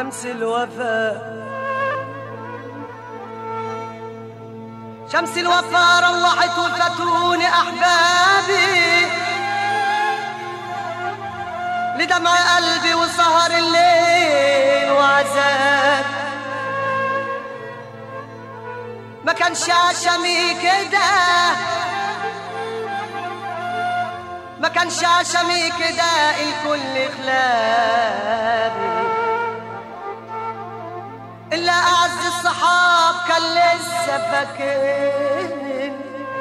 شمس الوفاء شمس الوفاء روحت وفتوني أحبابي لدمع قلبي وسهر الليل وعذاب ما كانش عشمي كده ما كانش عشمي كده الكل خلابي إلا أعز الصحاب كان لسه فاكرني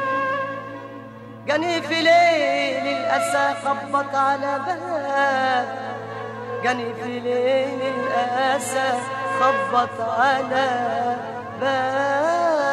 جاني في ليل الأسى خبط على باب جاني في ليل الأسى خبط على باب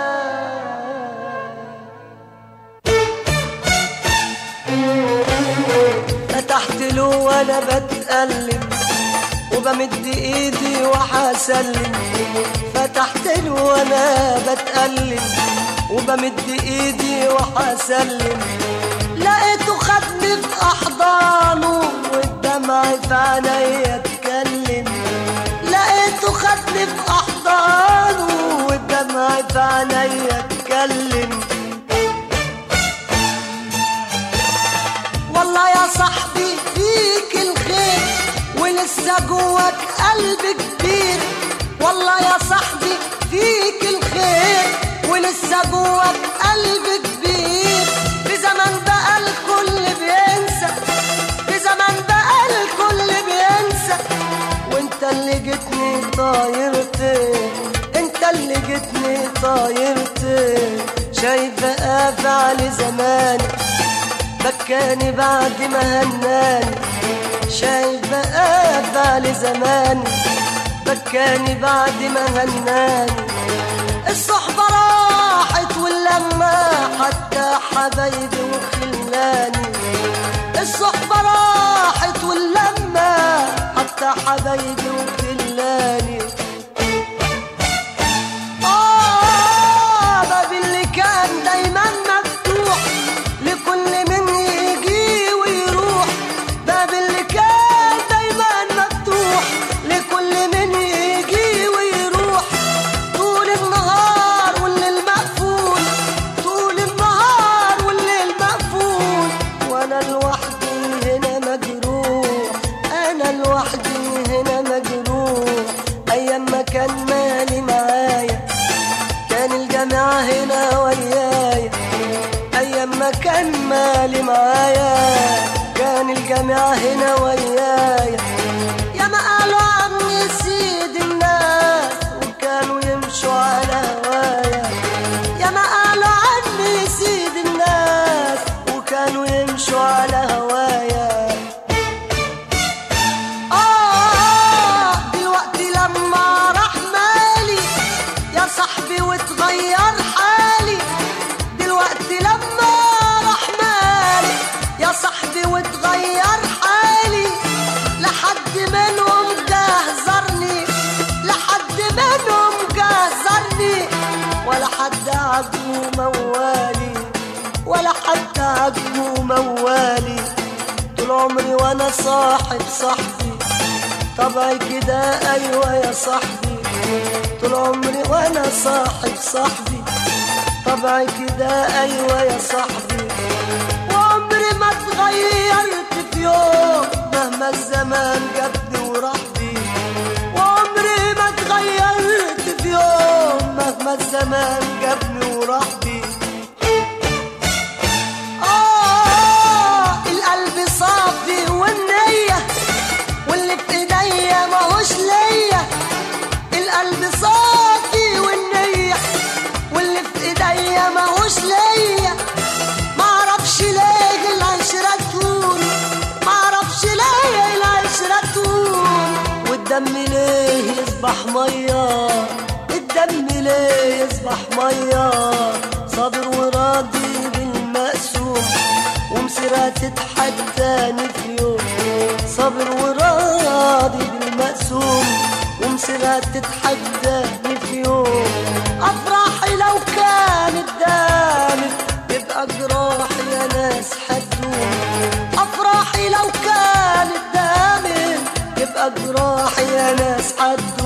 فتحت له وانا بتألم وبمد ايدي وحسلم فتحت له وانا بتألم وبمد ايدي وحسلم لقيته خدني في احضانه والدمع في عينيا اتكلم لقيته خدني في احضانه والدمع في عينيا اتكلم والله يا صاحبي فيك الخير ولسه جواك قلب كبير والله يا صاحبي فيك الخير ولسه جواك قلب كبير في زمن بقى الكل بينسى في زمن بقى الكل بينسى وانت اللي جيتني طايرتين انت اللي جيتني طايرتين شايفة افعال زماني بكاني بعد ما هناني شايف بقى بعد زمان بكاني بعد ما هناني الصحبة راحت واللمة حتى حبايبي وخلاني الصحبة راحت واللمة حتى حبايبي وخلاني آه باب اللي كان دايما مفتوح لكل من يجي ويروح باب اللي كان دايما مفتوح لكل من يجي ويروح طول النهار والليل مقفول طول النهار والليل مقفول وانا لوحدي هنا مجروح انا لوحدي هنا مجروح ايام ما كان مالي معايا كان الجماعة هنا ويايا أيام ما كان مالي معايا كان الجماعة هنا ويايا يا ما قالوا عني سيد الناس وكانوا يمشوا على هوايا يا ما قالوا عني سيد الناس وكانوا يمشوا على هوايا آه دلوقتي لما راح مالي يا صاحبي وتغير حالي دلوقتي لما راح مالي يا صاحبي وتغير حالي لحد منهم جهزرني لحد منهم جهزرني ولا حد عجبه موالي ولا حد عجبه موالي طول عمري وانا صاحب صاحبي طبعي كده ايوه يا صاحبي طول عمري وانا صاحب صاحبي طبعي كده ايوه يا صاحبي وعمري ما اتغيرت في يوم مهما الزمان جابني وراح بي وعمري ما اتغيرت في يوم مهما الزمان جابني وراح بي آه القلب صافي والنية واللي في ايديا ماهوش ليا القلب صافي والنية واللي في ايديا ماهوش ليا معرفش ليه العشرة تهون معرفش ليه العشرة تهون والدم ليه يصبح مية الدم ليه يصبح مية صابر وراضي بالمقسوم ومسيرها تضحك تاني في يوم صابر وراضي بالمقسوم ومسيرها تضحك تاني في يوم افراحي لو كانت دامت يبقى جراحي يا ناس حدوم افراحي لو كانت دامت يبقى جراحي يا ناس حدوم